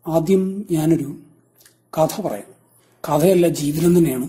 ആദ്യം ഞാനൊരു കഥ പറയാം കഥയല്ല ജീവിതം തന്നെയാണ്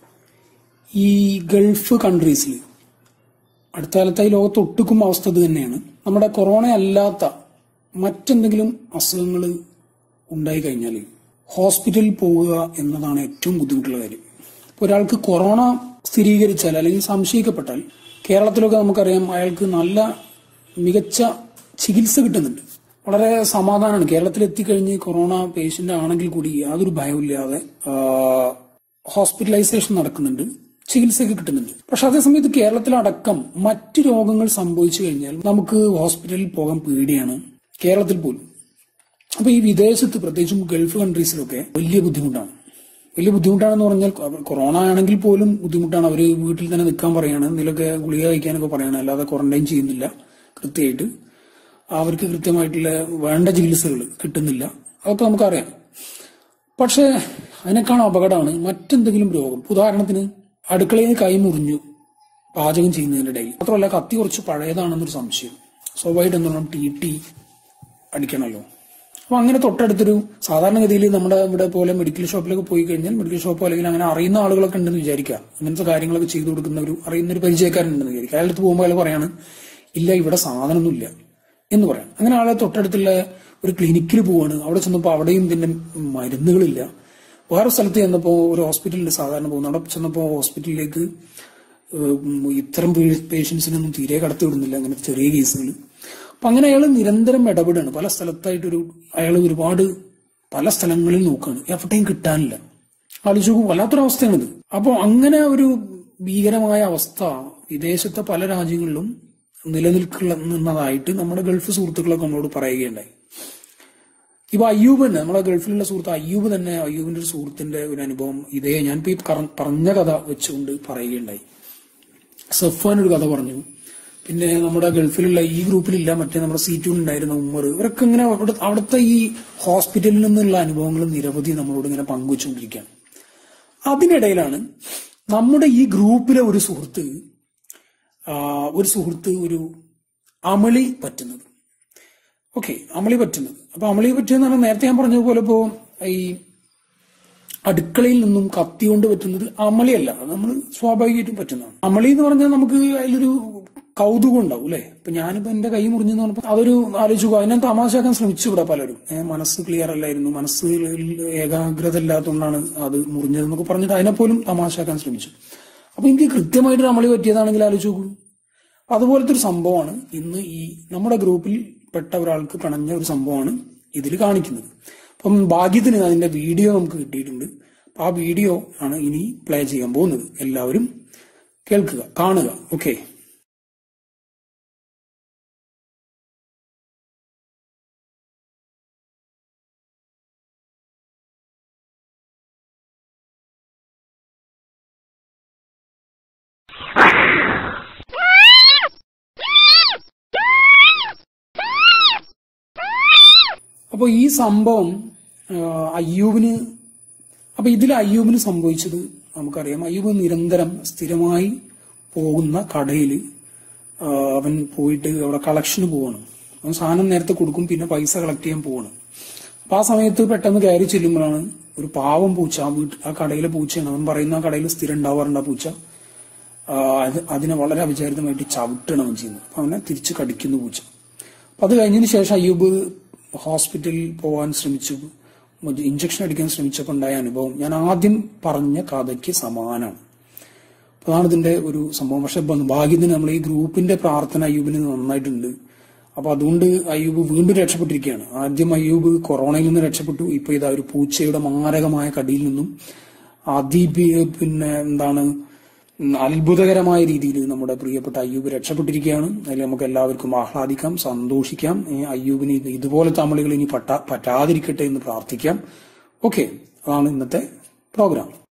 ഈ ഗൾഫ് കൺട്രീസിൽ അടുത്ത കാലത്തായി ലോകത്ത് ഒട്ടുക്കും അവസ്ഥ ഇത് തന്നെയാണ് നമ്മുടെ കൊറോണ അല്ലാത്ത മറ്റെന്തെങ്കിലും അസുഖങ്ങൾ ഉണ്ടായി കഴിഞ്ഞാൽ ഹോസ്പിറ്റലിൽ പോവുക എന്നതാണ് ഏറ്റവും ബുദ്ധിമുട്ടുള്ള കാര്യം ഇപ്പോൾ ഒരാൾക്ക് കൊറോണ സ്ഥിരീകരിച്ചാൽ അല്ലെങ്കിൽ സംശയിക്കപ്പെട്ടാൽ കേരളത്തിലൊക്കെ നമുക്കറിയാം അയാൾക്ക് നല്ല മികച്ച ചികിത്സ കിട്ടുന്നുണ്ട് വളരെ സമാധാനമാണ് കേരളത്തിൽ എത്തിക്കഴിഞ്ഞ് കൊറോണ പേഷ്യന്റ് ആണെങ്കിൽ കൂടി യാതൊരു ഭയമില്ലാതെ ആ, ഹോസ്പിറ്റലൈസേഷൻ നടക്കുന്നുണ്ട് ചികിത്സയൊക്കെ കിട്ടുന്നുണ്ട് പക്ഷെ അതേസമയത്ത് കേരളത്തിലടക്കം മറ്റ് രോഗങ്ങൾ സംഭവിച്ചു കഴിഞ്ഞാൽ നമുക്ക് ഹോസ്പിറ്റലിൽ പോകാൻ പേടിയാണ് കേരളത്തിൽ പോലും അപ്പൊ ഈ വിദേശത്ത് പ്രത്യേകിച്ചും ഗൾഫ് കൺട്രീസിലൊക്കെ വലിയ ബുദ്ധിമുട്ടാണ് വലിയ ബുദ്ധിമുട്ടാണെന്ന് പറഞ്ഞാൽ കൊറോണ ആണെങ്കിൽ പോലും ബുദ്ധിമുട്ടാണ് അവർ വീട്ടിൽ തന്നെ നിൽക്കാൻ പറയാണ് എന്തെങ്കിലുമൊക്കെ ഗുളിക കഴിക്കാനൊക്കെ പറയാണ് അല്ലാതെ ക്വാറന്റൈൻ ചെയ്യുന്നില്ല കൃത്യമായിട്ട് അവർക്ക് കൃത്യമായിട്ടുള്ള വേണ്ട ചികിത്സകൾ കിട്ടുന്നില്ല അതൊക്കെ നമുക്കറിയാം പക്ഷേ അതിനേക്കാളും അപകടമാണ് മറ്റെന്തെങ്കിലും രോഗം ഇപ്പൊ ഉദാഹരണത്തിന് അടുക്കളയിൽ നിന്ന് കൈ മുറിഞ്ഞു പാചകം ചെയ്യുന്നതിന്റെ ഇടയിൽ മാത്രമല്ല കത്തി കുറച്ച് പഴയതാണെന്നൊരു സംശയം സ്വാഭാവികമായിട്ട് എന്താണ് ടി ടി അടിക്കണമല്ലോ അപ്പൊ അങ്ങനെ തൊട്ടടുത്തൊരു സാധാരണഗതിയിൽ നമ്മുടെ ഇവിടെ പോലെ മെഡിക്കൽ ഷോപ്പിലൊക്കെ പോയി കഴിഞ്ഞാൽ മെഡിക്കൽ ഷോപ്പോ അല്ലെങ്കിൽ അങ്ങനെ അറിയുന്ന ആളുകളൊക്കെ ഉണ്ടെന്ന് വിചാരിക്കുക അങ്ങനത്തെ കാര്യങ്ങളൊക്കെ ചെയ്തു കൊടുക്കുന്ന ഒരു അറിയുന്ന ഒരു പരിചയക്കാരുണ്ടെന്ന് വിചാരിക്കുക അയാളുടെ അടുത്ത് പോകുമ്പോൾ അയാൾ പറയാണ് ഇല്ല ഇവിടെ സാധനമൊന്നുമില്ല എന്ന് പറയാം അങ്ങനെ ആളെ തൊട്ടടുത്തുള്ള ഒരു ക്ലിനിക്കിൽ പോവാണ് അവിടെ ചെന്നപ്പോൾ അവിടെയും പിന്നെ മരുന്നുകളില്ല വേറെ സ്ഥലത്ത് ചെന്നപ്പോൾ ഒരു ഹോസ്പിറ്റലിൽ സാധാരണ പോകുന്നു അവിടെ ചെന്നപ്പോൾ ഹോസ്പിറ്റലിലേക്ക് ഉം, ഇത്തരം പേഷ്യൻസിനൊന്നും തീരെ കടത്തി വിടുന്നില്ല അങ്ങനെ ചെറിയ കേസുകൾ അപ്പൊ അങ്ങനെ അയാൾ നിരന്തരം ഇടപെടുകയാണ് പല സ്ഥലത്തായിട്ടൊരു അയാൾ ഒരുപാട് പല സ്ഥലങ്ങളിൽ നോക്കുകയാണ് എവിടെയും കിട്ടാനില്ല ആലോചിച്ചു വല്ലാത്തൊരവസ്ഥയാണിത് അപ്പോൾ അങ്ങനെ ഒരു ഭീകരമായ അവസ്ഥ വിദേശത്തെ പല രാജ്യങ്ങളിലും നിലനിൽക്കുന്നതായിട്ട് നമ്മുടെ ഗൾഫ് സുഹൃത്തുക്കളൊക്കെ നമ്മളോട് പറയുകയുണ്ടായി ഇപ്പൊ അയ്യൂബ് തന്നെ നമ്മളെ ഗൾഫിലുള്ള സുഹൃത്ത് അയ്യൂബ് തന്നെ അയ്യൂബിന്റെ ഒരു സുഹൃത്തിന്റെ ഒരു അനുഭവം ഇതേ ഞാനിപ്പോ ഈ കറ- പറഞ്ഞ കഥ വെച്ചുകൊണ്ട് പറയുകയുണ്ടായി സഫാൻ ഒരു കഥ പറഞ്ഞു പിന്നെ നമ്മുടെ ഗൾഫിലുള്ള ഈ ഗ്രൂപ്പിലില്ല മറ്റേ നമ്മുടെ സീറ്റുകൾ ഉണ്ടായിരുന്ന ഉമ്മർ ഇവരൊക്കെ ഇങ്ങനെ അവിടെ അവിടുത്തെ ഈ ഹോസ്പിറ്റലിൽ നിന്നുള്ള അനുഭവങ്ങൾ നിരവധി നമ്മളോട് ഇങ്ങനെ പങ്കുവച്ചുകൊണ്ടിരിക്കുകയാണ് അതിനിടയിലാണ് നമ്മുടെ ഈ ഗ്രൂപ്പിലെ ഒരു സുഹൃത്ത് ആ, ഒരു സുഹൃത്ത് ഒരു അമളി പറ്റുന്നത് ഓക്കെ അമളി പറ്റുന്നത് അപ്പൊ അമളി പറ്റുന്ന പറഞ്ഞാൽ നേരത്തെ ഞാൻ പറഞ്ഞതുപോലെ ഇപ്പോ ഈ അടുക്കളയിൽ നിന്നും കത്തി കൊണ്ട് പറ്റുന്നത് അമളിയല്ല അത് നമ്മൾ സ്വാഭാവികമായിട്ടും പറ്റുന്നതാണ് അമളി എന്ന് പറഞ്ഞാൽ നമുക്ക് അതിലൊരു കൗതുകം ഉണ്ടാവും അല്ലെ ഇപ്പൊ ഞാനിപ്പോ എന്റെ കൈ മുറിഞ്ഞെന്ന് പറഞ്ഞപ്പോ അതൊരു ആലോചിക്കുക അതിനെ തമാശയാക്കാൻ ശ്രമിച്ചു ഇവിടെ പലരും ഏ, മനസ്സ് ക്ലിയർ അല്ലായിരുന്നു മനസ്സ് ഏകാഗ്രത ഇല്ലാത്തതുകൊണ്ടാണ് അത് മുറിഞ്ഞതെന്നൊക്കെ പറഞ്ഞിട്ട് അതിനെപ്പോലും തമാശയാക്കാൻ ശ്രമിച്ചു അപ്പൊ എനിക്ക് കൃത്യമായിട്ട് അമളി പറ്റിയതാണെങ്കിൽ ആലോചിച്ച് നോക്കൂ അതുപോലത്തെ ഒരു സംഭവമാണ് ഇന്ന് ഈ നമ്മുടെ ഗ്രൂപ്പിൽ പെട്ട ഒരാൾക്ക് പിണഞ്ഞ ഒരു സംഭവമാണ് ഇതിൽ കാണിക്കുന്നത് അപ്പം ഭാഗ്യത്തിന് അതിന്റെ വീഡിയോ നമുക്ക് കിട്ടിയിട്ടുണ്ട് അപ്പൊ ആ വീഡിയോ ആണ് ഇനി പ്ലേ ചെയ്യാൻ പോകുന്നത് എല്ലാവരും കേൾക്കുക കാണുക ഓക്കെ അപ്പൊ ഈ സംഭവം ആ, അയ്യൂബിന് അപ്പൊ ഇതിൽ അയ്യൂബിന് സംഭവിച്ചത് നമുക്കറിയാം അയ്യൂബ് നിരന്തരം സ്ഥിരമായി പോകുന്ന കടയിൽ അവൻ പോയിട്ട് അവിടെ കളക്ഷന് പോവാണ് അവൻ സാധനം നേരത്തെ കൊടുക്കും പിന്നെ പൈസ കളക്ട് ചെയ്യാൻ പോവാണ് അപ്പൊ ആ സമയത്ത് പെട്ടെന്ന് കയറി ചെല്ലുമ്പോഴാണ് ഒരു പാവം പൂച്ച ആ വീട്ടിൽ ആ കടയിലെ പൂച്ചയാണ് അവൻ പറയുന്ന ആ കടയിൽ സ്ഥിരം ഉണ്ടാവാറുണ്ട് ആ പൂച്ച ആ, അത് അതിനെ വളരെ അവിചാരിതമായിട്ട് ചവിട്ടാണ് അവൻ ചെയ്യുന്നത് അപ്പൊ അവനെ തിരിച്ച് കടിക്കുന്നു പൂച്ച അപ്പൊ അത് കഴിഞ്ഞതിന് ശേഷം അയ്യൂബ് ഹോസ്പിറ്റലിൽ പോകാൻ ശ്രമിച്ചു ഇഞ്ചക്ഷൻ അടിക്കാൻ ശ്രമിച്ചപ്പോൾ ഉണ്ടായ അനുഭവം ഞാൻ ആദ്യം പറഞ്ഞ കഥയ്ക്ക് സമാനമാണ് അപ്പൊ അതാണ് ഇതിന്റെ ഒരു സംഭവം പക്ഷെ ബ- ഭാഗ്യത്തിന് നമ്മൾ ഈ ഗ്രൂപ്പിന്റെ പ്രാർത്ഥന അയ്യൂബിന് നന്നായിട്ടുണ്ട് അപ്പൊ അതുകൊണ്ട് അയ്യൂബ് വീണ്ടും രക്ഷപ്പെട്ടിരിക്കുകയാണ് ആദ്യം അയ്യൂബ് കൊറോണയിൽ നിന്ന് രക്ഷപ്പെട്ടു ഇപ്പൊ ഇതാ ഒരു പൂച്ചയുടെ മാരകമായ കടിയിൽ നിന്നും അതി പിന്നെ എന്താണ് ഉം, അത്ഭുതകരമായ രീതിയിൽ നമ്മുടെ പ്രിയപ്പെട്ട അയ്യൂബ് രക്ഷപ്പെട്ടിരിക്കുകയാണ് അതിൽ നമുക്ക് എല്ലാവർക്കും ആഹ്ലാദിക്കാം സന്തോഷിക്കാം ഏ, അയ്യൂബിന് ഇത് ഇതുപോലത്തെ അമളികൾ ഇനി പറ്റാ പറ്റാതിരിക്കട്ടെ എന്ന് പ്രാർത്ഥിക്കാം ഓക്കെ അതാണ് ഇന്നത്തെ പ്രോഗ്രാം